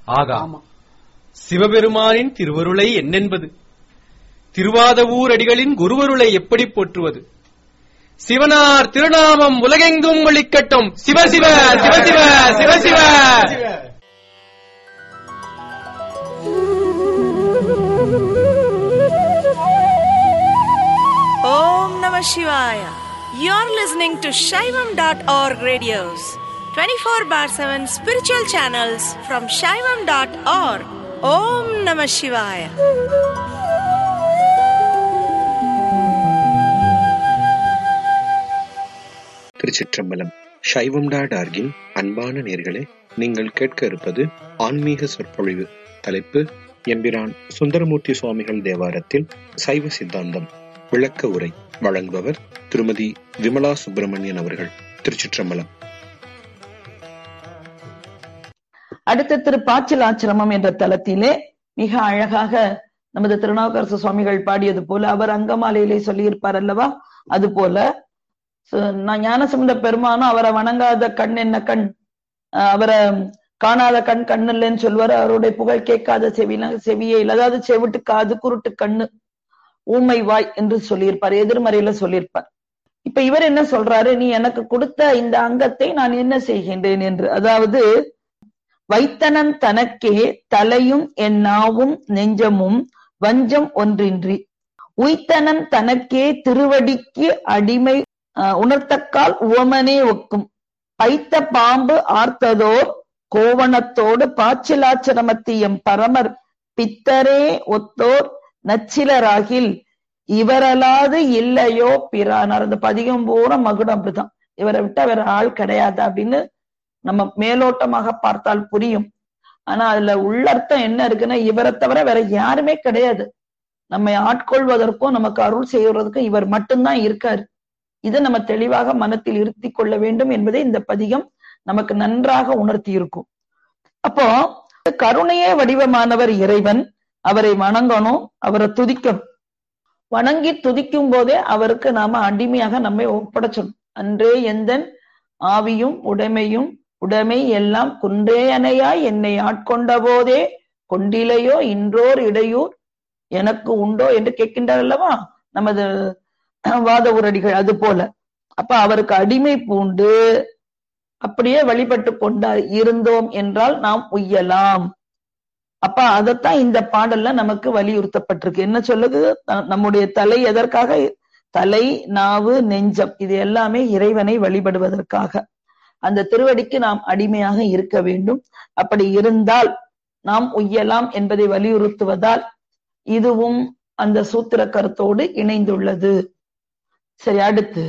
ஆகா ஆமா சிவபெருமானின் திருவருளை என்னென்பது திருவாதவூர் அடிகளின் குருவருளை எப்படி போற்றுவது சிவனார் திருநாமம் உலகெங்கும் ஒழிக்கட்டும் சிவசிவ சிவசிவ சிவசிவ Om Namah Shivaya. You're listening to Shaivam.org radios, 24 bar 7 spiritual channels from Shaivam.org. Om Namah Shivaya. திருச்சிற்றம்பலம் சைவம் டாட் ஆர்கின் அன்பான நேர்களே நீங்கள் கேட்க இருப்பது ஆன்மீக சொற்பொழிவு தலைப்பு எம்பிரான் சுந்தரமூர்த்தி சுவாமிகள் தேவாரத்தில் சைவ சித்தாந்தம் விளக்க உரை வழங்குபவர் திருமதி விமலா சுப்பிரமணியன் அவர்கள் திருச்சிற்றம்பலம் அடுத்த திரு பாச்சில் ஆச்சிரமம் என்ற தலத்திலே மிக அழகாக நமது திருநாவுக்கரசு சுவாமிகள் பாடியது போல அவர் அங்கமாலையிலே சொல்லியிருப்பார் அல்லவா அது போல சு- நான் ஞானசம்பந்த பெருமானும் அவரை வணங்காத கண் என்ன கண் அஹ் அவரை காணாத கண் கண்ணு இல்லைன்னு சொல்வாரு அவருடைய புகழ் கேட்காத செவினா செவியே இல்லை அதாவது செவிட்டு காது குருட்டு கண்ணு ஊமை வாய் என்று சொல்லியிருப்பார் எதிர்மறையில சொல்லியிருப்பார் இப்ப இவர் என்ன சொல்றாரு நீ எனக்கு கொடுத்த இந்த அங்கத்தை நான் என்ன செய்கின்றேன் என்று அதாவது வைத்தனன் தனக்கே தலையும் என் நாவும் நெஞ்சமும் வஞ்சம் ஒன்றின்றி உய்த்தனன் தனக்கே திருவடிக்கு அடிமை அஹ், உணர்த்தக்கால் உவமனே ஒக்கும் பைத்த பாம்பு ஆர்த்ததோர் கோவணத்தோடு பாச்சிலாச்சிரமத்தியம் பரமர் பித்தரே ஒத்தோர் நச்சிலராகில் இவரலாது இல்லையோ பிரானார் அந்த பதிகம் பூரா மகுடம் அப்படிதான் இவரை விட்டா வேற ஆள் கிடையாது அப்படின்னு நம்ம மேலோட்டமாக பார்த்தால் புரியும் ஆனா அதுல உள்ளர்த்தம் என்ன இருக்குன்னா இவரை தவிர வேற யாருமே கிடையாது நம்மை ஆட்கொள்வதற்கும் நமக்கு அருள் செய்வதற்கும் இவர் மட்டும்தான் இருக்காரு இது நம்ம தெளிவாக மனத்தில் இருத்தி கொள்ள வேண்டும் என்பதை இந்த பதிகம் நமக்கு நன்றாக உணர்த்தி இருக்கும் அப்போ கருணையே வடிவமானவர் இறைவன் அவரை வணங்கணும் அவரை துதிக்கணும் வணங்கி துதிக்கும் போதே அவருக்கு நாம அடிமையாக நம்மை ஒப்படைச்சணும் அன்றே எந்தன் ஆவியும் உடைமையும் உடைமை எல்லாம் குன்றே அணையாய் என்னை ஆட்கொண்ட போதே கொண்டிலையோ இன்றோர் இடையூர் எனக்கு உண்டோ என்று கேட்கின்றார் அல்லவா நமது வாத உரடிகள் அது போல அப்ப அவருக்கு அடிமை பூண்டு அப்படியே வழிபட்டு கொண்டா இருந்தோம் என்றால் நாம் உய்யலாம் அப்ப அதத்தான் இந்த பாடல்ல நமக்கு வலியுறுத்தப்பட்டிருக்கு என்ன சொல்லுது த- நம்முடைய தலை எதற்காக தலை நாவு நெஞ்சம் இது எல்லாமே இறைவனை வழிபடுவதற்காக அந்த திருவடிக்கு நாம் அடிமையாக இருக்க வேண்டும் அப்படி இருந்தால் நாம் உய்யலாம் என்பதை வலியுறுத்துவதால் இதுவும் அந்த சூத்திர கருத்தோடு இணைந்துள்ளது சரி அடுத்து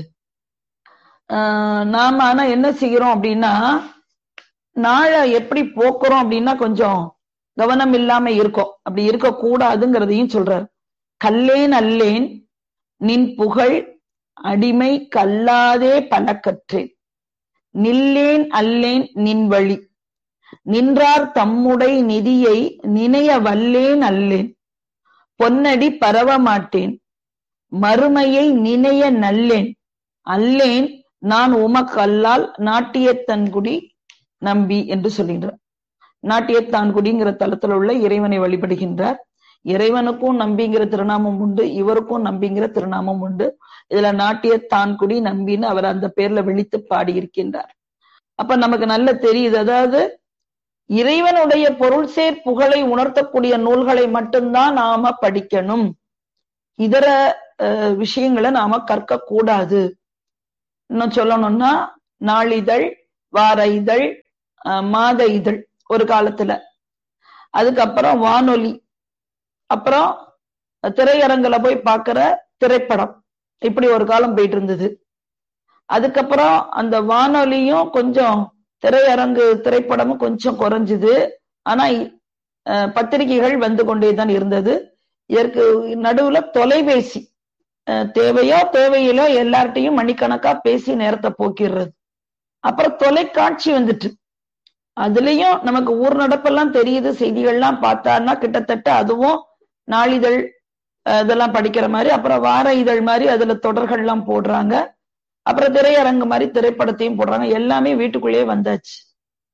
ஆஹ் நாம ஆனா என்ன செய்கிறோம் அப்படின்னா நாளை எப்படி போக்குறோம் அப்படின்னா கொஞ்சம் கவனம் இல்லாம இருக்கோம் அப்படி இருக்க கூடாதுங்கிறதையும் சொல்றார் கல்லேன் அல்லேன் நின் புகழ் அடிமை கல்லாதே பல கற்றேன் நில்லேன் அல்லேன் நின் வழி நின்றார் தம்முடை நிதியை நினைய வல்லேன் அல்லேன் பொன்னடி பரவ மாட்டேன் மறுமையை நினைய நல்லேன் அல்லேன் நான் உமக்கல்லால் நாட்டியத்தன்குடி நம்பி என்று சொல்கின்றார் நாட்டியத்தான்குடிங்கிற தலத்துல உள்ள இறைவனை வழிபடுகின்றார் இறைவனுக்கும் நம்பிங்கிற திருநாமம் உண்டு இவருக்கும் நம்பிங்கிற திருநாமம் உண்டு இதுல நாட்டியத்தான்குடி நம்பின்னு அவர் அந்த பேர்ல விழித்து பாடியிருக்கின்றார் அப்ப நமக்கு நல்ல தெரியுது அதாவது இறைவனுடைய பொருள் சேர் புகழை உணர்த்தக்கூடிய நூல்களை மட்டும்தான் நாம படிக்கணும் இதர அஹ், விஷயங்களை நாம கற்க கூடாது இன்னும் சொல்லணும்னா நாளிதழ் வார இதழ் அஹ், மாத இதழ் ஒரு காலத்துல அதுக்கப்புறம் வானொலி அப்புறம் திரையரங்குல போய் பார்க்கிற திரைப்படம் இப்படி ஒரு காலம் போயிட்டு இருந்தது அதுக்கப்புறம் அந்த வானொலியும் கொஞ்சம் திரையரங்கு திரைப்படமும் கொஞ்சம் குறைஞ்சுது ஆனா அஹ், பத்திரிகைகள் வந்து கொண்டேதான் இருந்தது இதற்கு நடுவுல தொலைபேசி அஹ், தேவையோ தேவையிலோ எல்லார்ட்டையும் மணிக்கணக்கா பேசி நேரத்தை போக்கிடுறது அப்புறம் தொலைக்காட்சி வந்துட்டு அதுலயும் நமக்கு ஊர் நடப்பெல்லாம் தெரியுது செய்திகள்லாம் பார்த்தான்னா கிட்டத்தட்ட அதுவும் நாளிதழ் அஹ், இதெல்லாம் படிக்கிற மாதிரி அப்புறம் வார இதழ் மாதிரி அதுல தொடர்கள்லாம் போடுறாங்க அப்புறம் திரையரங்கு மாதிரி திரைப்படத்தையும் போடுறாங்க எல்லாமே வீட்டுக்குள்ளேயே வந்தாச்சு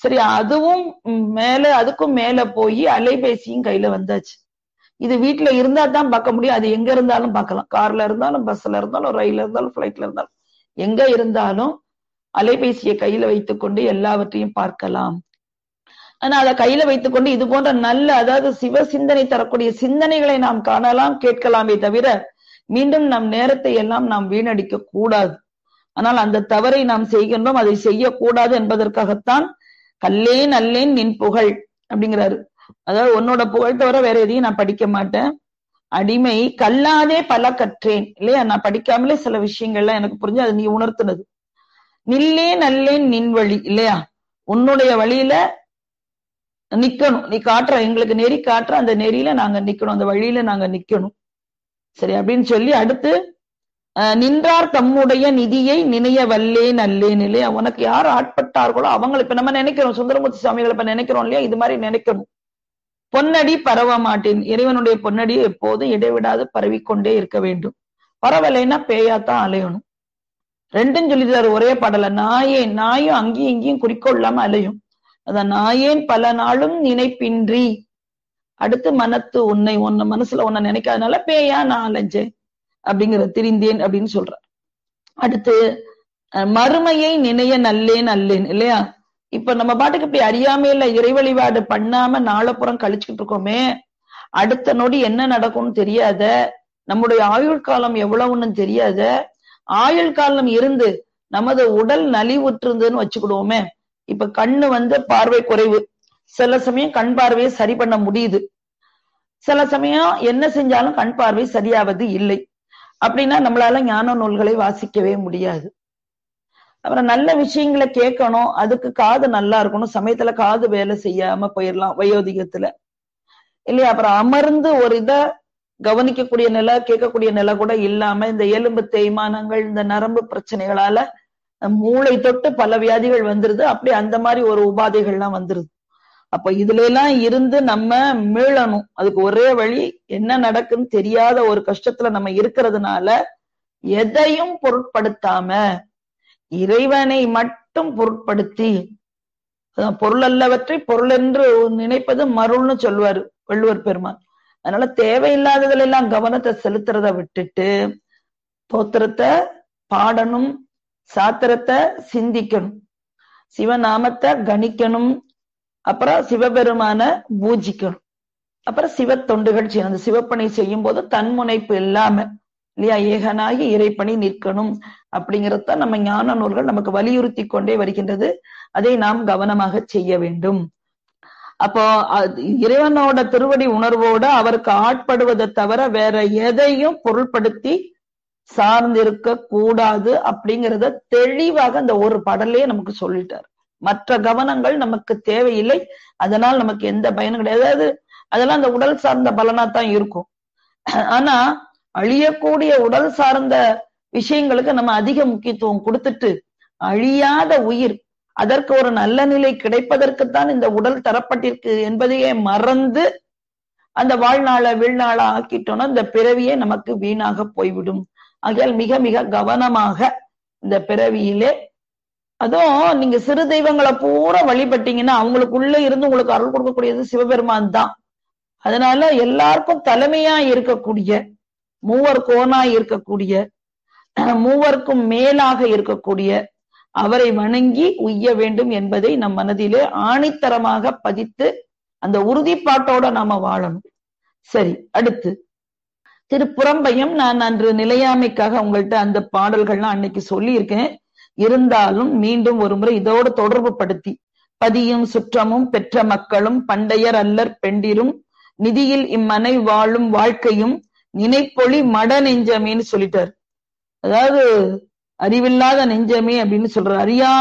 சரி அதுவும் ம், மேல அதுக்கும் மேல போய் அலைபேசியும் கையில வந்தாச்சு இது வீட்டுல இருந்தா தான் பார்க்க முடியும் அது எங்க இருந்தாலும் பார்க்கலாம் கார்ல இருந்தாலும் பஸ்ல இருந்தாலும் ரயில்ல இருந்தாலும் பிளைட்ல இருந்தாலும் எங்க இருந்தாலும் அலைபேசியை கையில வைத்துக்கொண்டு எல்லாவற்றையும் பார்க்கலாம் ஆனா அதை கையில வைத்துக்கொண்டு இது போன்ற நல்ல அதாவது சிவ சிந்தனை தரக்கூடிய சிந்தனைகளை நாம் காணலாம் கேட்கலாமே தவிர மீண்டும் நம் நேரத்தை எல்லாம் நாம் வீணடிக்க கூடாது ஆனால் அந்த தவறை நாம் செய்கின்றோம் அதை செய்யக்கூடாது என்பதற்காகத்தான் கல்லேன் அல்லேன் நின் புகழ் அப்படிங்கிறாரு அதாவது உன்னோட புகழ் தவிர வேற எதையும் நான் படிக்க மாட்டேன் அடிமை கல்லாதே பல கற்றேன் இல்லையா நான் படிக்காமலே சில விஷயங்கள்லாம் எனக்கு புரிஞ்சு அது நீ உணர்த்தினது நில்லே நல்லேன் நின் வழி இல்லையா உன்னுடைய வழியில நிக்கணும் நீ காட்டுற எங்களுக்கு நெறி காட்டுற அந்த நெறியில நாங்க நிக்கணும் அந்த வழியில நாங்க நிக்கணும் சரி அப்படின்னு சொல்லி அடுத்து அஹ், நின்றார் தம்முடைய நிதியை நினைய வல்லேன் அல்லேன் இல்லையா உனக்கு யார் ஆட்பட்டார்களோ அவங்களை இப்ப நம்ம நினைக்கிறோம் சுந்தரமூர்த்தி சுவாமிகளை இப்ப நினைக்கிறோம் இல்லையா இது மாதிரி நினைக்கணும் பொன்னடி பரவ மாட்டேன் இறைவனுடைய பொன்னடி எப்போதும் இடைவிடாது பரவிக்கொண்டே இருக்க வேண்டும் பரவலைன்னா பேயாத்தான் அலையணும் ரெண்டும் சொல்லிட்டாரு ஒரே பாடல நாயேன் நாயும் அங்கேயும் இங்கேயும் குறிக்கோள் இல்லாம அலையும் அதான் நாயேன் பல நாளும் நினைப்பின்றி அடுத்து மனத்து உன்னை உன்னை மனசுல உன்னை நினைக்காதனால பேயா நான் அலைஞ்சேன் அப்படிங்கிற திரிந்தேன் அப்படின்னு சொல்றார் அடுத்து அஹ், மறுமையை நினைய நல்லேன் அல்லேன் இல்லையா இப்ப நம்ம பாட்டுக்கு இப்படி அறியாமையில இறை வழிபாடு பண்ணாம நாளப்புறம் கழிச்சுக்கிட்டு இருக்கோமே அடுத்த நொடி என்ன நடக்கும்னு தெரியாத நம்முடைய ஆயுள் காலம் எவ்வளவுன்னு தெரியாத ஆயுள் காலம் இருந்து நமது உடல் நலிவுற்றிருந்ததுன்னு வச்சுக்கிடுவோமே இப்ப கண்ணு வந்து பார்வை குறைவு சில சமயம் கண் பார்வையை சரி பண்ண முடியுது சில சமயம் என்ன செஞ்சாலும் கண் பார்வை சரியாவது இல்லை அப்படின்னா நம்மளால ஞான நூல்களை வாசிக்கவே முடியாது அப்புறம் நல்ல விஷயங்களை கேட்கணும் அதுக்கு காது நல்லா இருக்கணும் சமயத்துல காது வேலை செய்யாம போயிடலாம் வயோதிகத்துல இல்லையா அப்புறம் அமர்ந்து ஒரு இத கவனிக்கக்கூடிய நிலை கேட்கக்கூடிய நிலை கூட இல்லாம இந்த எலும்பு தேய்மானங்கள் இந்த நரம்பு பிரச்சனைகளால மூளை தொட்டு பல வியாதிகள் வந்துருது அப்படி அந்த மாதிரி ஒரு உபாதைகள்லாம் வந்துருது அப்ப இதுல எல்லாம் இருந்து நம்ம மீளணும் அதுக்கு ஒரே வழி என்ன நடக்குன்னு தெரியாத ஒரு கஷ்டத்துல நம்ம இருக்கிறதுனால எதையும் பொருட்படுத்தாம இறைவனை மட்டும் பொருட்படுத்தி அதான் பொருள் அல்லவற்றை பொருள் என்று நினைப்பது மருள்னு சொல்வாரு வள்ளுவர் பெருமான் அதனால தேவையில்லாததுல எல்லாம் கவனத்தை செலுத்துறத விட்டுட்டு தோத்திரத்தை பாடணும் சாத்திரத்தை சிந்திக்கணும் சிவநாமத்தை கணிக்கணும் அப்புறம் சிவபெருமான பூஜிக்கணும் அப்புறம் சிவ தொண்டுகள் செய்யணும் அந்த சிவப்பணி செய்யும் போது தன்முனைப்பு இல்லாம இல்லையா ஏகனாகி இறைப்பணி நிற்கணும் அப்படிங்கறத நம்ம ஞான நூல்கள் நமக்கு வலியுறுத்தி கொண்டே வருகின்றது அதை நாம் கவனமாக செய்ய வேண்டும் அப்போ அது இறைவனோட திருவடி உணர்வோட அவருக்கு ஆட்படுவதை தவிர வேற எதையும் பொருள்படுத்தி சார்ந்திருக்க கூடாது அப்படிங்கறத தெளிவாக அந்த ஒரு பாடலையே நமக்கு சொல்லிட்டார் மற்ற கவனங்கள் நமக்கு தேவையில்லை அதனால் நமக்கு எந்த பயனும் கிடையாது அதாவது அதெல்லாம் அந்த உடல் சார்ந்த பலனா தான் இருக்கும் ஆனா அழியக்கூடிய உடல் சார்ந்த விஷயங்களுக்கு நம்ம அதிக முக்கியத்துவம் கொடுத்துட்டு அழியாத உயிர் அதற்கு ஒரு நல்ல நிலை கிடைப்பதற்குத்தான் இந்த உடல் தரப்பட்டிருக்கு என்பதையே மறந்து அந்த வாழ்நாள வீழ்நாளா ஆக்கிட்டோம்னா இந்த பிறவியே நமக்கு வீணாக போய்விடும் ஆகையால் மிக மிக கவனமாக இந்த பிறவியிலே அதுவும் நீங்க சிறு தெய்வங்களை பூரா வழிபட்டீங்கன்னா அவங்களுக்குள்ள இருந்து உங்களுக்கு அருள் கொடுக்கக்கூடியது சிவபெருமான் தான் அதனால எல்லாருக்கும் தலைமையா இருக்கக்கூடிய மூவர் கோனா இருக்கக்கூடிய மூவருக்கும் மேலாக இருக்கக்கூடிய அவரை வணங்கி உய்ய வேண்டும் என்பதை நம் மனதிலே ஆணித்தரமாக பதித்து அந்த உறுதிப்பாட்டோட நாம வாழணும் சரி அடுத்து திருப்புறம்பையும் நான் அன்று நிலையாமைக்காக உங்கள்கிட்ட அந்த பாடல்கள்லாம் அன்னைக்கு சொல்லியிருக்கேன் இருந்தாலும் மீண்டும் ஒரு முறை இதோடு தொடர்பு படுத்தி பதியும் சுற்றமும் பெற்ற மக்களும் பண்டையர் அல்லர் பெண்டிரும் நிதியில் இம்மனை வாழும் வாழ்க்கையும் நினைப்பொழி மட நெஞ்சமேன்னு சொல்லிட்டார் அதாவது அறிவில்லாத நெஞ்சமே அப்படின்னு சொல்றாரு அறியா